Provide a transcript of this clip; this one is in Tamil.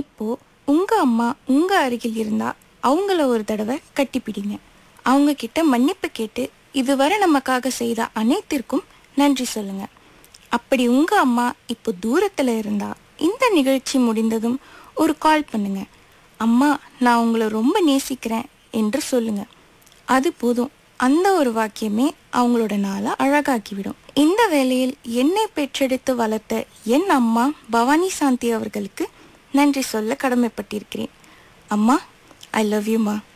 இப்போ உங்க அம்மா உங்க அருகில் இருந்தா அவங்கள ஒரு தடவை கட்டிப்பிடிங்க அவங்க கிட்ட மன்னிப்பு கேட்டு இதுவரை நமக்காக செய்த அனைத்திற்கும் நன்றி சொல்லுங்க அப்படி உங்க அம்மா இப்போ தூரத்துல இருந்தா இந்த நிகழ்ச்சி முடிந்ததும் ஒரு கால் பண்ணுங்க அம்மா நான் உங்களை ரொம்ப நேசிக்கிறேன் என்று சொல்லுங்க அது போதும் அந்த ஒரு வாக்கியமே அவங்களோட நாளை அழகாக்கிவிடும் இந்த வேளையில் என்னை பெற்றெடுத்து வளர்த்த என் அம்மா பவானி சாந்தி அவர்களுக்கு நன்றி சொல்ல கடமைப்பட்டிருக்கிறேன் அம்மா ஐ லவ் யூ மா